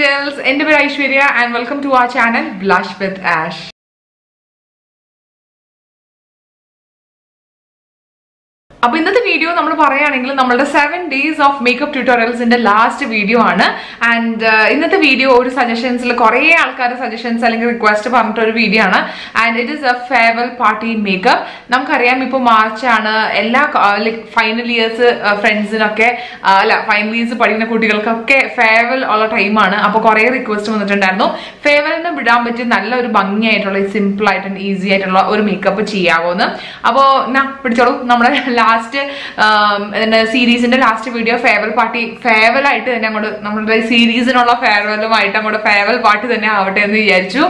tutorials എന്റെ പേര് Aishwarya and welcome to ആ ചാനൽ ബ്ലഷ് വിത്ത് ആഷ് അപ്പൊ ഇന്നത്തെ വീഡിയോ നമ്മൾ പറയുകയാണെങ്കിൽ നമ്മുടെ സെവൻ ഡേയ്സ് ഓഫ് മേക്കപ്പ് ട്യൂട്ടോറിയൽസിന്റെ ലാസ്റ്റ് വീഡിയോ ആണ് ആൻഡ് ഇന്നത്തെ വീഡിയോ ഒരു സജഷൻസിൽ കുറേ ആൾക്കാർ സജഷൻസ് അല്ലെങ്കിൽ റിക്വസ്റ്റ് പറഞ്ഞിട്ട് ഒരു വീഡിയോ ആണ് and it is a farewell party makeup നമുക്കറിയാം ഇപ്പോൾ മാർച്ച് ആണ് എല്ലാ ലൈക് ഫൈനൽ ഇയേഴ്സ് ഫ്രണ്ട്സിനൊക്കെ അല്ല ഫൈനൽ ഇയേഴ്സ് പഠിക്കുന്ന കുട്ടികൾക്കൊക്കെ ഫെയർവെൽ ഉള്ള ടൈമാണ് അപ്പോൾ കുറേ റിക്വസ്റ്റ് വന്നിട്ടുണ്ടായിരുന്നു ഫെയർവെലിന് വിടാൻ പറ്റിയ നല്ലൊരു ഭംഗിയായിട്ടുള്ള സിമ്പിൾ ആയിട്ട് ഈസി ആയിട്ടുള്ള ഒരു മേക്കപ്പ് ചെയ്യാവോന്ന് അപ്പോൾ എന്നാ പിടിച്ചോളൂ നമ്മുടെ ലാസ്റ്റ് സീരീസിന്റെ last video farewell party farewell ആയിട്ട് തന്നെ അങ്ങോട്ട് നമ്മുടെ സീരീസിനുള്ള ഫെയർവെല്ലുമായിട്ട് അങ്ങോട്ട് ഫെയർവെൽ പാർട്ടി തന്നെ ആവട്ടെ എന്ന് വിചാരിച്ചു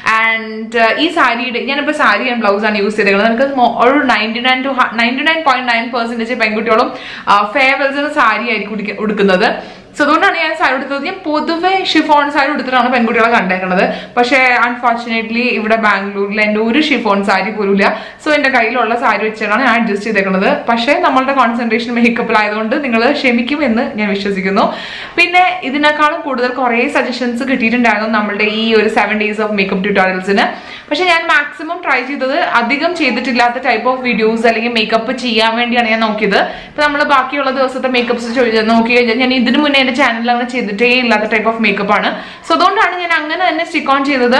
ആൻഡ് ഈ സാരിയുടെ ഞാനിപ്പോൾ സാരി ആൻഡ് ബ്ലൗസ് ആണ് യൂസ് ചെയ്തേക്കുന്നത് നമുക്ക് മോ- ഒരു ninety nine to ninety nine point nine percentage പെൺകുട്ടികളും ഫെയർവെൽസിന് സാരി ആയിരിക്കും ഉടുക്ക- ഉടുക്കുന്നത് സോ അതുകൊണ്ടാണ് ഞാൻ സാരി എടുത്തത് ഞാൻ പൊതുവെ ഷിഫോൺ സാരി എടുത്തിട്ടാണ് പെൺകുട്ടികളെ കണ്ടേക്കുന്നത് പക്ഷേ അൺഫോർച്ചുനേറ്റ്ലി ഇവിടെ ബാംഗ്ലൂരിൽ എൻ്റെ ഒരു ഷിഫോൺ സാരി പോലും ഇല്ല സോ എൻ്റെ കയ്യിലുള്ള സാരി വെച്ചിട്ടാണ് ഞാൻ അഡ്ജസ്റ്റ് ചെയ്തേക്കുന്നത് പക്ഷേ നമ്മളുടെ കോൺസെൻട്രേഷൻ മേക്കപ്പിലായതുകൊണ്ട് നിങ്ങൾ ക്ഷമിക്കുമെന്ന് ഞാൻ വിശ്വസിക്കുന്നു പിന്നെ ഇതിനേക്കാളും കൂടുതൽ കുറേ സജഷൻസ് കിട്ടിയിട്ടുണ്ടായിരുന്നു നമ്മളുടെ ഈ ഒരു സെവൻ ഡേയ്സ് ഓഫ് മേക്കപ്പ് ട്യൂട്ടോറിയൽസിന് പക്ഷെ ഞാൻ മാക്സിമം ട്രൈ ചെയ്തത് അധികം ചെയ്തിട്ടില്ലാത്ത ടൈപ്പ് ഓഫ് വീഡിയോസ് അല്ലെങ്കിൽ മേക്കപ്പ് ചെയ്യാൻ വേണ്ടിയാണ് ഞാൻ നോക്കിയത് ഇപ്പൊ നമ്മൾ ബാക്കിയുള്ള ദിവസത്തെ മേക്കപ്പ്സ് നോക്കി കഴിഞ്ഞാൽ ഞാൻ ഇതിനു മുന്നേ എന്റെ ചാനലിൽ അങ്ങനെ ചെയ്തിട്ടേ ഇല്ലാത്ത ടൈപ്പ് ഓഫ് മേക്കപ്പ് ആണ് സോ അതുകൊണ്ടാണ് ഞാൻ അങ്ങനെ തന്നെ സ്റ്റിക്ക് ഓൺ ചെയ്തത്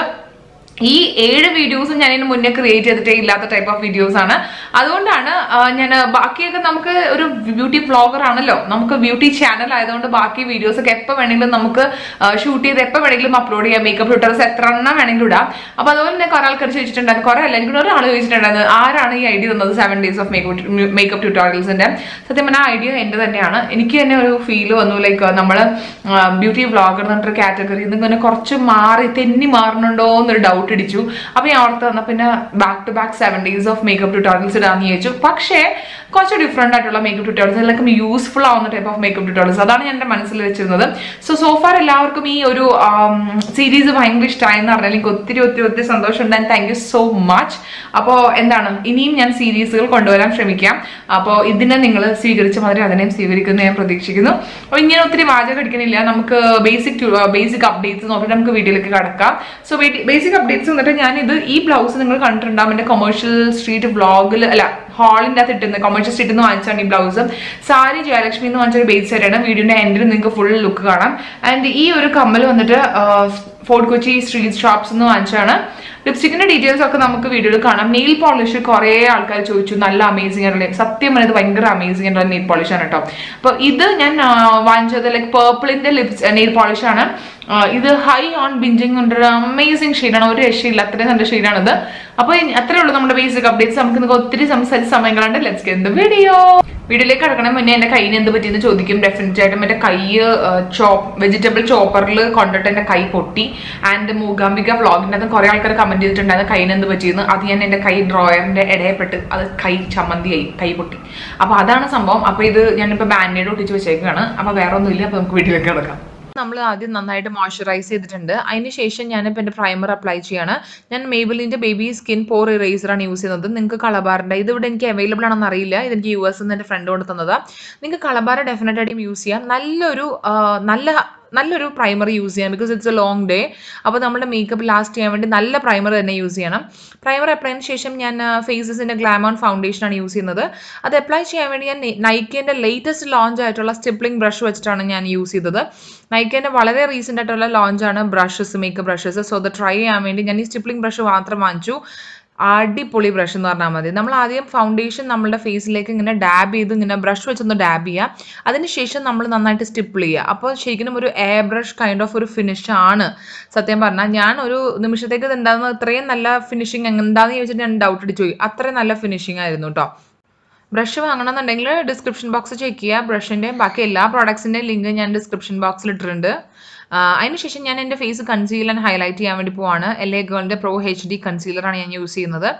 ഈ ഏഴ് വീഡിയോസും ഞാൻ ഇതിന് മുന്നേ ക്രിയേറ്റ് ചെയ്തിട്ടേ ഇല്ലാത്ത ടൈപ്പ് ഓഫ് വീഡിയോസ് ആണ് അതുകൊണ്ടാണ് ആ, ഞാൻ ബാക്കിയൊക്കെ നമുക്ക് ഒരു ബ്യൂട്ടി വ്ളോഗർ ആണല്ലോ നമുക്ക് ബ്യൂട്ടി ചാനൽ ആയതുകൊണ്ട് ബാക്കി വീഡിയോസ് ഒക്കെ എപ്പോൾ വേണമെങ്കിലും നമുക്ക് ഷൂട്ട് ചെയ്ത് എപ്പോൾ വേണമെങ്കിലും അപ്ലോഡ് ചെയ്യാം മേക്കപ്പ് ട്യൂട്ടേഴ്സ് എത്ര എണ്ണം വേണമെങ്കിലും ഇടാം അപ്പൊ അതുപോലെ തന്നെ കുറെ ആൾക്കാർ ചോദിച്ചിട്ടുണ്ടായിരുന്നു കുറെ അല്ല എനിക്ക് ഒരാൾ ചോദിച്ചിട്ടുണ്ടായിരുന്നു ആരാണ് ഈ ഐഡിയ തന്നത് seven days of makeup makeup ട്യൂട്ടോറിയൽസിന്റെ സത്യം പറഞ്ഞാൽ ഐഡിയ എന്റെ തന്നെയാണ് എനിക്ക് തന്നെ ഒരു ഫീൽ വന്നു ലൈക്ക് നമ്മൾ ബ്യൂട്ടി വ്ളോഗർ എന്ന് പറഞ്ഞൊരു കാറ്റഗറി ഇങ്ങനെ കുറച്ച് മാറി തെന്നി മാറുന്നുണ്ടോ എന്നൊരു ഡൗട്ട് അടിച്ചു അപ്പൊ ഞാൻ ഓർത്ത് തന്ന പിന്നെ back to back seven days of makeup tutorials ഇടാന്ന് ചോദിച്ചു പക്ഷേ കുറച്ച് ഡിഫറെന്റ് ആയിട്ടുള്ള മേക്കപ്പ് ട്യൂട്ടോറിയൽസ് എല്ലാവർക്കും യൂസ്ഫുൾ ആവുന്ന ടൈപ്പ് ഓഫ് മേക്കപ്പ് ട്യൂട്ടോറിയൽസ് അതാണ് ഞാൻ എന്റെ മനസ്സിൽ വെച്ചിരുന്നത് സോ സോഫാർ എല്ലാവർക്കും ഈ ഒരു സീരീസ് ഭയങ്കര ഇഷ്ടമായി എന്ന് പറഞ്ഞാൽ എനിക്ക് ഒത്തിരി ഒത്തിരി ഒത്തിരി സന്തോഷമുണ്ട് and thank you so much അപ്പോൾ എന്താണ് ഇനിയും ഞാൻ സീരീസുകൾ കൊണ്ടുവരാൻ ശ്രമിക്കാം അപ്പോൾ ഇതിനെ നിങ്ങൾ സ്വീകരിച്ച മാതിരി അതിനെയും സ്വീകരിക്കുന്ന ഞാൻ പ്രതീക്ഷിക്കുന്നു അപ്പോൾ ഇങ്ങനെ ഒത്തിരി വാചകം അടിക്കണില്ല നമുക്ക് ബേസിക് ബേസിക് അപ്ഡേറ്റ്സ് നോക്കിയിട്ട് നമുക്ക് വീഡിയോയിലേക്ക് കടക്കാം സോ ബേസിക് അപ്ഡേറ്റ്സ് വന്നിട്ട് ഞാൻ ഇത് ഈ ബ്ലൗസ് നിങ്ങൾ കണ്ടിട്ടുണ്ടാവും എൻ്റെ കൊമേഴ്ഷ്യൽ സ്ട്രീറ്റ് വ്ളോഗിൽ അല്ല ഹാളിൻ്റെ അകത്ത് ഇട്ടുന്നത് കൊമേഴ്ഷ്യൽ സ്ട്രീറ്റിൽ നിന്ന് വാങ്ങിച്ചാണ് ഈ ബ്ലൗസ് സാരി ജയലക്ഷ്മി എന്ന് വാങ്ങിച്ചൊരു ബേസ് സാരിയാണ് വീഡിയോന്റെ എൻഡിൽ നിങ്ങൾക്ക് ഫുൾ ലുക്ക് കാണാം ആൻഡ് ഈ ഒരു കമ്മൽ വന്നിട്ട് ഫോർട്ട് കൊച്ചി സ്ട്രീറ്റ് ഷോപ്സ് എന്ന് വാങ്ങിച്ചാണ് ലിപ്സ്റ്റിക്കിന്റെ ഡീറ്റെയിൽസ് ഒക്കെ നമുക്ക് വീഡിയോയിൽ കാണാം നെയിൽ പോളിഷ് കുറേ ആൾക്കാർ ചോദിച്ചു നല്ല അമേസിംഗ് ആയിട്ടുള്ള സത്യം പറഞ്ഞത് ഭയങ്കര അമേസിംഗ് ആയിട്ടുള്ള നെയിൽ പോളിഷ് ആണ് കേട്ടോ അപ്പൊ ഇത് ഞാൻ ആ, വാങ്ങിച്ചത് ലൈക്ക് പേർപ്പിളിന്റെ ലിപ്സ് നെയിൽ പോളിഷ് ആണ് ആ, ഇത് ഹൈ ഓൺ ബിഞ്ചിങ് ഒരു അമേസിംഗ് ഷെയ്ഡാണ് ഒരു രക്ഷയില്ല അത്രയും നല്ല ഷെയ്ഡാണിത് അപ്പൊ ഇനി അത്രേ ഉള്ളൂ നമ്മുടെ ബേസിക് അപ്ഡേറ്റ്സ് നമുക്ക് ഇന്ന് ഒത്തിരി സംസാരിച്ച സമയങ്ങളുണ്ട് ലെറ്റ്സ് ഗെറ്റ് ദ വീഡിയോ വീഡിയോയിലേക്ക് കടക്കണ മുന്നേ എന്റെ കൈയിന് എന്ത് പറ്റിയെന്ന് ചോദിക്കും ഡെഫിനറ്റ് ആയിട്ടും എന്റെ കൈ ചോപ്പ് വെജിറ്റബിൾ ചോപ്പറിൽ കൊണ്ടിട്ട് എന്റെ കൈ പൊട്ടി ആൻഡ് മൂകാംബിക വ്ളോഗിനകത്ത് കുറെ ആൾക്കാർ കമന്റ് ചെയ്തിട്ടുണ്ടായിരുന്നു കൈയിന് എന്ത് പറ്റിയെന്ന് അത് ഞാൻ എന്റെ കൈ ഡ്രോയറിന്റെ ഇടയപ്പെട്ട് അത് കൈ ചമ്മന്തിയായി കൈ പൊട്ടി അപ്പൊ അതാണ് സംഭവം അപ്പൊ ഇത് ഞാനിപ്പോ ബാൻഡേഡ് ഒട്ടിച്ച് വെച്ചേക്കാണ് അപ്പൊ വേറെ ഒന്നുമില്ല അപ്പൊ നമുക്ക് വീട്ടിലേക്ക് കിടക്കാം നമ്മൾ ആദ്യം നന്നായിട്ട് മോയ്സ്ചറൈസ് ചെയ്തിട്ടുണ്ട് അതിന് ശേഷം ഞാനിപ്പോൾ എൻ്റെ പ്രൈമർ അപ്ലൈ ചെയ്യാണ് ഞാൻ മേബിലിൻ്റെ ബേബി സ്കിൻ പോർ ഇറേസറാണ് യൂസ് ചെയ്യുന്നത് നിങ്ങൾക്ക് കളബാറിൻ്റെ ഇത് ഇവിടെ എനിക്ക് അവൈലബിൾ ആണെന്ന് അറിയില്ല ഇത് എനിക്ക് യു എസ് നിന്ന് എൻ്റെ ഫ്രണ്ട് കൊണ്ട് തന്നതാണ് നിങ്ങൾക്ക് കളബാർ ഡെഫിനറ്റ് ആയിട്ടും യൂസ് ചെയ്യാം നല്ലൊരു ആ, നല്ല നല്ലൊരു പ്രൈമർ യൂസ് ചെയ്യാം because it's a long day അപ്പോൾ നമ്മുടെ മേക്കപ്പ് ലാസ്റ്റ് ചെയ്യാൻ വേണ്ടി നല്ല പ്രൈമർ തന്നെ യൂസ് ചെയ്യണം പ്രൈമർ അപ്ലൈ ചെയ്തതിന് ശേഷം ഞാൻ ഫേസസിൻ്റെ ഗ്ലാമോൺ ഫൗണ്ടേഷനാണ് യൂസ് ചെയ്യുന്നത് അത് അപ്ലൈ ചെയ്യാൻ വേണ്ടി ഞാൻ നൈക്കേൻ്റെ ലേറ്റസ്റ്റ് ലോഞ്ച് ആയിട്ടുള്ള സ്റ്റിപ്ലിംഗ് ബ്രഷ് വെച്ചിട്ടാണ് ഞാൻ യൂസ് ചെയ്തത് നൈക്കേൻ്റെ വളരെ റീസെൻ്റ് ആയിട്ടുള്ള ലോഞ്ചാണ് ബ്രഷസ് മേക്കപ്പ് ബ്രഷസ് സോ അത് ട്രൈ ചെയ്യാൻ വേണ്ടി ഞാൻ ഈ സ്റ്റിപ്ലിംഗ് ബ്രഷ് മാത്രം വാങ്ങിച്ചു അടിപൊളി ബ്രഷ് എന്ന് പറഞ്ഞാൽ മതി നമ്മൾ ആദ്യം ഫൗണ്ടേഷൻ നമ്മളുടെ ഫേസിലേക്ക് ഇങ്ങനെ ഡാബ് ചെയ്ത് ഇങ്ങനെ ബ്രഷ് വെച്ചൊന്ന് ഡാബ് ചെയ്യുക അതിനുശേഷം നമ്മൾ നന്നായിട്ട് സ്റ്റിപ്പിൾ ചെയ്യുക അപ്പോൾ ശരിക്കും ഒരു എയർ ബ്രഷ് കൈൻഡ് ഓഫ് ഒരു ഫിനിഷ് ആണ് സത്യം പറഞ്ഞാൽ ഞാൻ ഒരു നിമിഷത്തേക്ക് ഇത് എന്താണെന്ന് ഇത്രയും നല്ല ഫിനിഷിങ് എന്താണെന്ന് ചോദിച്ചിട്ട് ഞാൻ ഡൗട്ട് അടിച്ചു പോയി അത്രയും നല്ല ഫിനിഷിംഗ് ആയിരുന്നു കേട്ടോ ബ്രഷ് വാങ്ങണമെന്നുണ്ടെങ്കിൽ ഡിസ്ക്രിപ്ഷൻ ബോക്സ് ചെക്ക് ചെയ്യുക ബ്രഷിൻ്റെ ബാക്കി എല്ലാ പ്രോഡക്ട്സിൻ്റെയും ലിങ്ക് ഞാൻ ഡിസ്ക്രിപ്ഷൻ ബോക്സിൽ ഇട്ടിട്ടുണ്ട് ആ, അതിനുശേഷം ഞാൻ എൻ്റെ ഫേസ് കൺസീൽ ആൻഡ് ഹൈലൈറ്റ് ചെയ്യാൻ വേണ്ടി പോവാണ് എൽ എ ഗേളിൻ്റെ പ്രോ എച്ച് ഡി കൺസീലറാണ് ഞാൻ യൂസ് ചെയ്യുന്നത്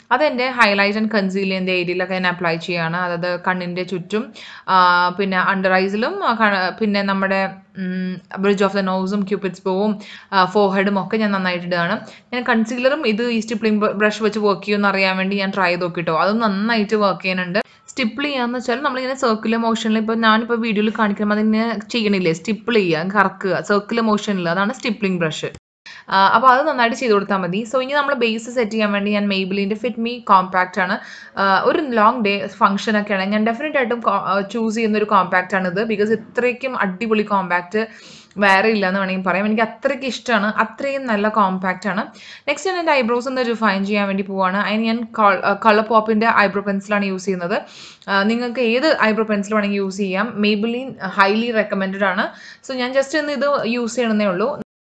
അതെൻ്റെ ഹൈലൈറ്റ് ആൻഡ് കൺസീലിയൻ്റെ ഏരിയയിലൊക്കെ ഞാൻ അപ്ലൈ ചെയ്യുകയാണ് അതായത് കണ്ണിൻ്റെ ചുറ്റും ആ, പിന്നെ അണ്ടർ ഐസിലും പിന്നെ നമ്മുടെ ബ്രിഡ്ജ് ഓഫ് ദ നോസും ക്യൂപ്പിഡ്സ് പോവും ഫോർഹെഡും ഒക്കെ ഞാൻ നന്നായിട്ട് ഇടുകയാണ് ഞാൻ കൺസീലറും ഇത് ഈ സ്റ്റിപ്ലിംഗ് ബ്രഷ് വെച്ച് വർക്ക് ചെയ്യുമെന്ന് അറിയാൻ വേണ്ടി ഞാൻ ട്രൈ ചെയ്ത് നോക്കിട്ടോ അതും നന്നായിട്ട് വർക്ക് ചെയ്യുന്നുണ്ട് സ്റ്റിപ്പിൾ ചെയ്യാന്ന് വെച്ചാൽ നമ്മളിങ്ങനെ സർക്കുലർ മോഷനിൽ ഇപ്പോൾ ഞാനിപ്പോൾ വീഡിയോയിൽ കാണിക്കുമ്പോൾ അതിങ്ങനെ ചെയ്യണില്ലേ സ്റ്റിപ്പിൾ ചെയ്യുക കറക്കുക സർക്കുലർ മോഷനിൽ അതാണ് സ്റ്റിപ്ലിംഗ് ബ്രഷ് അപ്പോൾ അത് നന്നായിട്ട് ചെയ്ത് കൊടുത്താൽ മതി സോ ഇനി നമ്മൾ ബേസ് സെറ്റ് ചെയ്യാൻ വേണ്ടി ഞാൻ മെയ്ബിലിൻ്റെ ഫിറ്റ് മീ കോമ്പാക്റ്റ് ആണ് ആ, ഒരു ലോങ് ഡേ ഫംഗ്ഷൻ ഒക്കെയാണ് ഞാൻ ഡെഫിനറ്റ് ആയിട്ടും ചൂസ് ചെയ്യുന്ന ഒരു കോമ്പാക്റ്റ് ആണിത് ബിക്കോസ് ഇത്രയ്ക്കും അടിപൊളി കോമ്പാക്റ്റ് വേറെ ഇല്ല എന്ന് വേണമെങ്കിൽ പറയാം എനിക്ക് അത്രയ്ക്ക് ഇഷ്ടമാണ് അത്രയും നല്ല കോമ്പാക്റ്റ് ആണ് നെക്സ്റ്റ് ഞാൻ എൻ്റെ ഐബ്രോസ് ഒന്ന് റിഫൈൻ ചെയ്യാൻ വേണ്ടി പോവാണ് അതിന് ഞാൻ കളർ പോപ്പിൻ്റെ ഐബ്രോ പെൻസിലാണ് യൂസ് ചെയ്യുന്നത് ആ, നിങ്ങൾക്ക് ഏത് ഐബ്രോ പെൻസിൽ വേണമെങ്കിൽ യൂസ് ചെയ്യാം മെയ്ബിലിൻ ഹൈലി റെക്കമെൻഡഡ് ആണ് സോ ഞാൻ ജസ്റ്റ് ഇന്ന് ഇത് യൂസ് ചെയ്യണമെന്നേ ഉള്ളൂ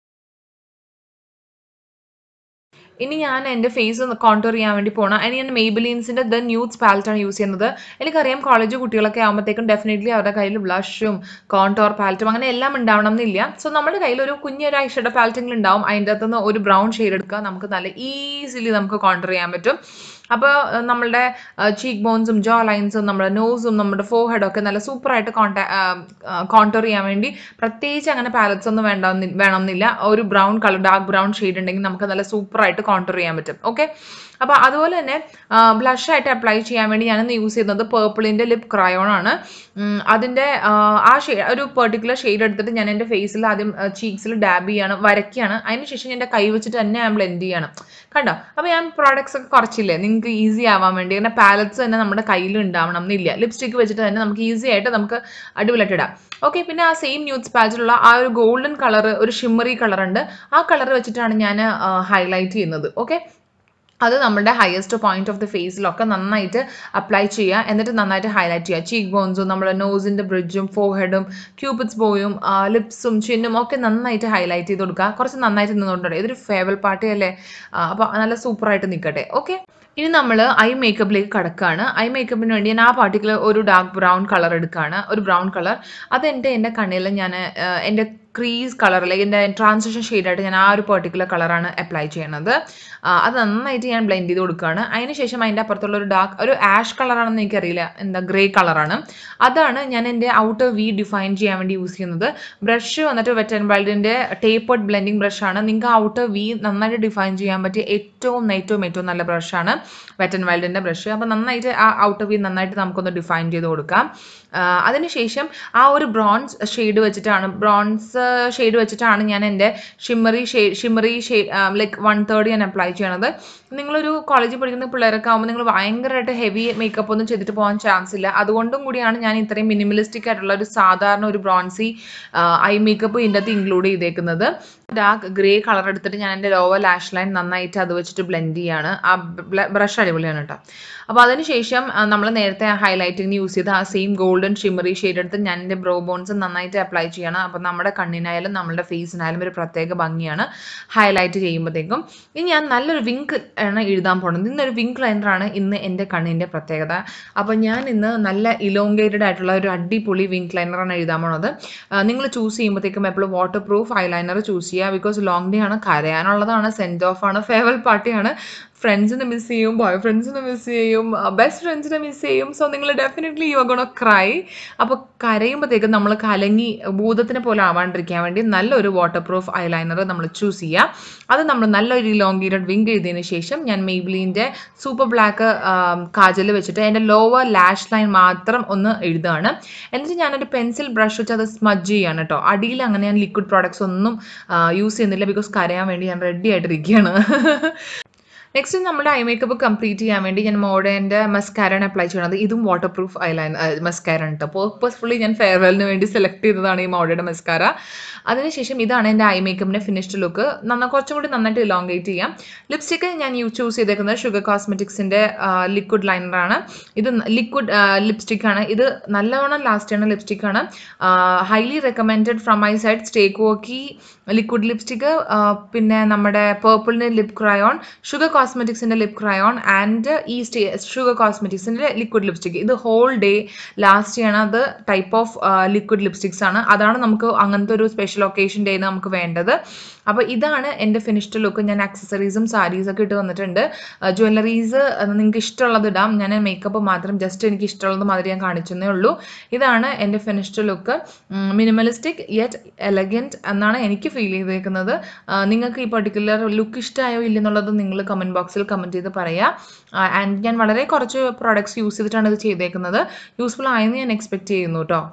ഇനി ഞാൻ എൻ്റെ ഫേസ് കോൺടൂർ ചെയ്യാൻ വേണ്ടി പോകണം അതിന് ഞാൻ മെയ്ബിലീൻസിൻ്റെ ദ ന്യൂഡ്സ് പാലറ്റാണ് യൂസ് ചെയ്യുന്നത് എനിക്കറിയാം കോളേജ് കുട്ടികളൊക്കെ ആകുമ്പോഴത്തേക്കും ഡെഫിനറ്റ്ലി അവരുടെ കയ്യിൽ ബ്ലഷും കോൺടോർ പാലറ്റും അങ്ങനെ എല്ലാം ഉണ്ടാവണം എന്നില്ല സോ നമ്മുടെ കയ്യിൽ ഒരു കുഞ്ഞൊരു ഐഷയുടെ പാലറ്റെങ്കിലും ഉണ്ടാവും അതിൻ്റെ അകത്തുനിന്ന് ഒരു ബ്രൗൺ ഷെയ്ഡ് എടുക്കുക നമുക്ക് നല്ല ഈസിലി നമുക്ക് കോൺടൂർ ചെയ്യാൻ പറ്റും അപ്പോൾ നമ്മളുടെ ചീക്ക് ബോൺസും ജോ ലൈൻസും നമ്മുടെ നോസും നമ്മുടെ ഫോർഹെഡും ഒക്കെ നല്ല സൂപ്പറായിട്ട് കോൺടാ കോൺടൂർ ചെയ്യാൻ വേണ്ടി പ്രത്യേകിച്ച് അങ്ങനെ പാലറ്റ്സ് ഒന്നും വേണ്ട വേണമെന്നില്ല ഒരു brown colour dark brown shade ഉണ്ടെങ്കിൽ നമുക്ക് നല്ല സൂപ്പറായിട്ട് കോൺടൂർ ചെയ്യാൻ പറ്റും ഓക്കെ അപ്പോൾ അതുപോലെ തന്നെ ബ്ലഷ് ആയിട്ട് അപ്ലൈ ചെയ്യാൻ വേണ്ടി ഞാനിന്ന് യൂസ് ചെയ്യുന്നത് പേർപ്പിളിൻ്റെ ലിപ് ക്രയോൺ ആണ് ഉം, അതിൻ്റെ ആ, ആ ഷെയ്ഡ് ഒരു പെർട്ടിക്കുലർ ഷെയ്ഡ് എടുത്തിട്ട് ഞാൻ എൻ്റെ ഫേസിൽ ആദ്യം ചീക്സിൽ ഡാബ് ചെയ്യാണ് വരയ്ക്കുകയാണ് അതിനുശേഷം ഞാൻ എൻ്റെ കൈ വെച്ചിട്ട് തന്നെ ഞാൻ ബ്ലെൻഡ് ചെയ്യാണ് കണ്ടോ അപ്പോൾ ഞാൻ പ്രോഡക്ട്സ് ഒക്കെ കുറച്ചില്ലേ നിങ്ങൾക്ക് ഈസി ആവാൻ വേണ്ടി അങ്ങനെ പാലറ്റ്സ് തന്നെ നമ്മുടെ കയ്യിൽ ഉണ്ടാവണം എന്നില്ല ലിപ്സ്റ്റിക്ക് വെച്ചിട്ട് തന്നെ നമുക്ക് ഈസി ആയിട്ട് നമുക്ക് അടിപൊളിയായിട്ട് ഇടാം ഓക്കെ പിന്നെ ആ സെയിം ന്യൂസ് പാച്ചിലുള്ള ആ ഒരു ഗോൾഡൻ കളർ ഒരു ഷിമ്മറി കളർ ഉണ്ട് ആ കളർ വെച്ചിട്ടാണ് ഞാൻ ഹൈലൈറ്റ് ചെയ്യുന്നത് ഓക്കെ അത് നമ്മുടെ ഹയസ്റ്റ് പോയിന്റ് ഓഫ് ദി ഫേസിലൊക്കെ നന്നായിട്ട് അപ്ലൈ ചെയ്യുക എന്നിട്ട് നന്നായിട്ട് ഹൈലൈറ്റ് ചെയ്യുക ചീക്ക് ബോൺസും നമ്മുടെ നോസിൻ്റെ ബ്രിഡ്ജും ഫോർഹെഡും ക്യൂപിഡ്സ് ബോയും ലിപ്സും ചിന്നും ഒക്കെ നന്നായിട്ട് ഹൈലൈറ്റ് ചെയ്ത് കൊടുക്കുക കുറച്ച് നന്നായിട്ട് നിന്നുകൊണ്ടേ ഇതൊരു ഫേവൽ പാർട്ടി അല്ലേ അപ്പോൾ നല്ല സൂപ്പറായിട്ട് നിൽക്കട്ടെ ഓക്കെ ഇനി നമ്മൾ ഐ മേക്കപ്പിലേക്ക് കടക്കുകയാണ് ഐ മേക്കപ്പിന് വേണ്ടി ഞാൻ ആ പാർട്ടിക്കുലർ ഒരു ഡാർക്ക് ബ്രൗൺ കളർ എടുക്കുകയാണ് ഒരു ബ്രൗൺ കളർ അതെൻ്റെ എൻ്റെ കണ്ണിൽ ഞാൻ എൻ്റെ ക്രീസ് കളറിലേക്ക് എൻ്റെ ട്രാൻസിഷൻ ഷെയ്ഡായിട്ട് ഞാൻ ആ ഒരു പെർട്ടിക്കുലർ കളറാണ് അപ്ലൈ ചെയ്യണത് ആ, അത് നന്നായിട്ട് ഞാൻ ബ്ലെൻഡ് ചെയ്ത് കൊടുക്കുകയാണ് അതിന് ശേഷം അതിൻ്റെ അപ്പുറത്തുള്ള ഒരു ഡാർക്ക് ഒരു ആഷ് കളറാണെന്ന് എനിക്കറിയില്ല എന്താ ഗ്രേ കളറാണ് അതാണ് ഞാൻ എൻ്റെ ഔട്ടർ വി ഡിഫൈൻ ചെയ്യാൻ വേണ്ടി യൂസ് ചെയ്യുന്നത് ബ്രഷ് വന്നിട്ട് വെറ്റ് ആൻഡ് വൈൽഡിൻ്റെ ടേപ്പേർഡ് ബ്ലെൻഡിങ് ബ്രഷാണ് നിങ്ങൾക്ക് ഔട്ടർ വി നന്നായിട്ട് ഡിഫൈൻ ചെയ്യാൻ പറ്റിയ ഏറ്റവും ഏറ്റവും ഏറ്റവും നല്ല ബ്രഷാണ് വെറ്റ് ആൻഡ് വൈൽഡിൻ്റെ ബ്രഷ് അപ്പോൾ നന്നായിട്ട് ആ ഔട്ടർ വി നന്നായിട്ട് നമുക്കൊന്ന് ഡിഫൈൻ ചെയ്ത് കൊടുക്കാം ആ, അതിനുശേഷം ആ ഒരു ബ്രോൺസ് ഷെയ്ഡ് വെച്ചിട്ടാണ് ബ്രോൺസ് ഷെയ്ഡ് വെച്ചിട്ടാണ് ഞാൻ എൻ്റെ shimmery shade shimmery shade like one third ഞാൻ അപ്ലൈ ചെയ്യണത് നിങ്ങളൊരു കോളേജിൽ പഠിക്കുന്ന പിള്ളേരൊക്കെ ആകുമ്പോൾ നിങ്ങൾ ഭയങ്കരമായിട്ട് ഹെവി മേക്കപ്പ് ഒന്നും ചെയ്തിട്ട് പോകാൻ ചാൻസ് ഇല്ല അതുകൊണ്ടും കൂടിയാണ് ഞാൻ ഇത്രയും മിനിമലിസ്റ്റിക് ആയിട്ടുള്ള ഒരു സാധാരണ ഒരു ബ്രോൺസി ഐ മേക്കപ്പ് ഇതിൻ്റെ അകത്ത് ഇൻക്ലൂഡ് ചെയ്തേക്കുന്നത് ഡാർക്ക് ഗ്രേ കളർ എടുത്തിട്ട് ഞാൻ എൻ്റെ ലോവർ ലാഷ് ലൈൻ നന്നായിട്ട് അത് വെച്ചിട്ട് ബ്ലെൻഡ് ചെയ്യാണ് ആ ബ്രഷ് അടിപൊളിയാണ് കേട്ടോ അപ്പോൾ അതിനുശേഷം നമ്മൾ നേരത്തെ ഹൈലൈറ്റിങ്ങിന് യൂസ് ചെയ്ത ആ സെയിം ഗോൾഡൻ ഷിമറി ഷെയ്ഡ് എടുത്ത് ഞാൻ എൻ്റെ ബ്രോ ബോൺസ് നന്നായിട്ട് അപ്ലൈ ചെയ്യണം അപ്പോൾ നമ്മുടെ കണ്ണിനായാലും നമ്മുടെ ഫേസിനായാലും ഒരു പ്രത്യേക ഭംഗിയാണ് ഹൈലൈറ്റ് ചെയ്യുമ്പോഴത്തേക്കും ഇനി ഞാൻ നല്ലൊരു വിങ്ക് ആണ് എഴുതാൻ പോകുന്നത് ഇന്നൊരു വിങ്ക് ലൈനറാണ് ഇന്ന് എൻ്റെ കണ്ണിൻ്റെ പ്രത്യേകത അപ്പോൾ ഞാൻ ഇന്ന് നല്ല ഇലോങ്കേറ്റഡ് ആയിട്ടുള്ള ഒരു അടിപൊളി വിങ്ക് ലൈനറാണ് എഴുതാൻ പോണത് നിങ്ങൾ ചൂസ് ചെയ്യുമ്പോഴത്തേക്കും എപ്പോഴും വാട്ടർ പ്രൂഫ് ഐലൈനർ ചൂസ് ചെയ്യുക ബിക്കോസ് ലോങ് ഡേ ആണ് കരയാനുള്ളതാണ് സെൻഡ് ഓഫ് ആണ് ഫേവൽ പാർട്ടിയാണ് ഫ്രണ്ട്സിനെ മിസ് ചെയ്യും ബോയ് ഫ്രണ്ട്സിനെ മിസ് ചെയ്യും ബെസ്റ്റ് ഫ്രണ്ട്സിനെ മിസ് ചെയ്യും സോ നിങ്ങൾ ഡെഫിനറ്റ്ലി യു ഗോണ ക്രൈ അപ്പോൾ കരയുമ്പോഴത്തേക്കും നമ്മൾ കലങ്ങി ഭൂതത്തിനെ പോലെ ആവാണ്ടിരിക്കാൻ വേണ്ടി നല്ലൊരു വാട്ടർ പ്രൂഫ് ഐലൈനർ നമ്മൾ ചൂസ് ചെയ്യുക അത് നമ്മൾ നല്ലൊരു ഇലോങ്കേറ്റഡ് വിങ്ക് എഴുതിയതിന് ശേഷം ഞാൻ മെയ്ബ്ലീൻ്റെ സൂപ്പർ ബ്ലാക്ക് കാജൽ വെച്ചിട്ട് എൻ്റെ ലോവർ ലാഷ് ലൈൻ മാത്രം ഒന്ന് എഴുതുകയാണ് എന്നിട്ട് ഞാനൊരു പെൻസിൽ ബ്രഷ് വെച്ച് അത് സ്മജ് ചെയ്യാണ് കേട്ടോ അടിയിൽ അങ്ങനെ ഞാൻ ലിക്വിഡ് പ്രോഡക്ട്സ് ഒന്നും യൂസ് ചെയ്യുന്നില്ല ബിക്കോസ് കരയാൻ വേണ്ടി ഞാൻ റെഡി ആയിട്ടിരിക്കുകയാണ് നെക്സ്റ്റ് നമ്മുടെ ഐ മേക്കപ്പ് കംപ്ലീറ്റ് ചെയ്യാൻ വേണ്ടി ഞാൻ മോഡേൻ്റെ മസ്കാരാണ് അപ്ലൈ ചെയ്യുന്നത് ഇതും വാട്ടർ പ്രൂഫ് ഐലൈൻ മസ്കാരാണ് കേട്ടോ പേർപ്പസ്ഫുള്ളി ഞാൻ ഫെയർവെല്ലിന് വേണ്ടി സെലക്ട് ചെയ്തതാണ് ഈ മോഡയുടെ മസ്കാര അതിനുശേഷം ഇതാണ് എൻ്റെ ഐ മേക്കപ്പിൻ്റെ ഫിനിഷ്ഡ് ലുക്ക് നന്ന കുറച്ചും കൂടി നന്നായിട്ട് ഇലോങ്കേറ്റ് ചെയ്യാം ലിപ്സ്റ്റിക്ക് ഞാൻ യൂ ചൂസ് ചെയ്തേക്കുന്നത് ഷുഗർ കോസ്മെറ്റിക്സിൻ്റെ ലിക്വിഡ് ലൈനറാണ് ഇത് ലിക്വിഡ് ലിപ്സ്റ്റിക് ആണ് ഇത് നല്ലവണ്ണം ലാസ്റ്റ് ചെയ്യുന്ന ലിപ്സ്റ്റിക് ആണ് highly recommended from my side stay വോക്കി ലിക്വിഡ് ലിപ്സ്റ്റിക്ക് പിന്നെ നമ്മുടെ പേർപ്പിളിൻ്റെ ലിപ് ക്രയോൺ ഷുഗർ കോസ്മെറ്റിക്സിന്റെ ലിപ് ക്രയോൺ ആൻഡ് ഈ ഷുഗർ കോസ്മെറ്റിക്സിന്റെ ലിക്വിഡ് ലിപ്സ്റ്റിക് ഇത് ഹോൾ ഡേ ലാസ്റ്റ് ചെയ്യണ അത് ടൈപ്പ് ഓഫ് ലിക്വിഡ് ലിപ്സ്റ്റിക്സ് ആണ് അതാണ് നമുക്ക് അങ്ങനത്തെ ഒരു സ്പെഷ്യൽ ഒക്കേഷൻ ഡേ നമുക്ക് വേണ്ടത് അപ്പോൾ ഇതാണ് എൻ്റെ ഫിനിഷ്ഡ് ലുക്ക് ഞാൻ ആക്സസറീസും സാരീസ് ഒക്കെ ഇട്ട് വന്നിട്ടുണ്ട് ജ്വല്ലറീസ് നിങ്ങൾക്ക് ഇഷ്ടമുള്ളത് ഇടാം ഞാൻ മേക്കപ്പ് മാത്രം ജസ്റ്റ് എനിക്ക് ഇഷ്ടമുള്ളത് മാതിരി ഞാൻ കാണിച്ചെന്നേ ഉള്ളൂ ഇതാണ് എൻ്റെ finished look minimalistic yet elegant എന്നാണ് എനിക്ക് ഫീൽ ചെയ്തേക്കുന്നത് ആ, നിങ്ങൾക്ക് ഈ പർട്ടിക്കുലർ ലുക്ക് ഇഷ്ടമായോ ഇല്ലെന്നുള്ളത് നിങ്ങൾ കമൻറ്റ് ബോക്സിൽ കമൻറ്റ് ചെയ്ത് പറയാം ആൻഡ് ഞാൻ വളരെ കുറച്ച് പ്രോഡക്ട്സ് യൂസ് ചെയ്തിട്ടാണ് ഇത് ചെയ്തേക്കുന്നത് യൂസ്ഫുൾ ആയെന്ന് ഞാൻ എക്സ്പെക്ട് ചെയ്യുന്നു കേട്ടോ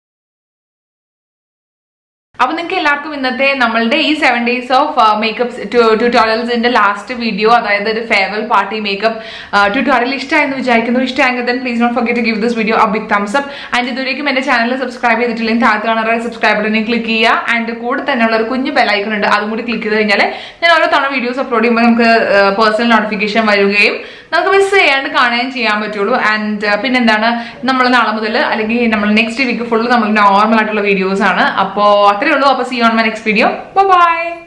അപ്പൊ നിങ്ങൾക്ക് എല്ലാവർക്കും ഇന്നത്തെ നമ്മളുടെ ഈ സെവൻ ഡേയ്സ് ഓഫ് മേക്കപ്പ് ട്യൂട്ടോറിയൽസിന്റെ ലാസ്റ്റ് വീഡിയോ അതായത് ഒരു ഫെയർവെൽ പാർട്ടി മേക്കപ്പ് ട്യൂട്ടോറിയൽ ഇഷ്ടമായെന്ന് വിചാരിക്കുന്നു ഇഷ്ടമായെങ്കിൽ then please not forget to give this video a big thumbs up and ഇതുവരേക്കും എന്റെ ചാനൽ സബ്സ്ക്രൈബ് ചെയ്തിട്ടില്ലെങ്കിൽ താഴത്ത് കാണാൻ സബ്സ്ക്രൈബ് ബട്ടണിൽ ക്ലിക്ക് ചെയ്യുക ആൻഡ് കൂടെ തന്നെയുള്ള ഒരു കുഞ്ഞു ബെലൈക്കൺ ഉണ്ട് അതും കൂടി ക്ലിക്ക് ചെയ്ത് കഴിഞ്ഞാൽ ഞാൻ ഓരോ തവണ വീഡിയോസ് അപ്ലോഡ് ചെയ്യുമ്പോൾ നമുക്ക് പേഴ്സണൽ നോട്ടിഫിക്കേഷൻ വരികയും നമുക്ക് മിസ് ചെയ്യാണ്ട് കാണുകയും ചെയ്യാൻ പറ്റുള്ളൂ ആൻഡ് പിന്നെ എന്താണ് നമ്മൾ നാളെ മുതൽ അല്ലെങ്കിൽ നമ്മൾ നെക്സ്റ്റ് വീക്ക് ഫുള്ള് നമ്മൾ നോർമൽ ആയിട്ടുള്ള വീഡിയോസ് ആണ് അപ്പോൾ അത്രേ ഉള്ളൂ അപ്പോൾ see on my next video by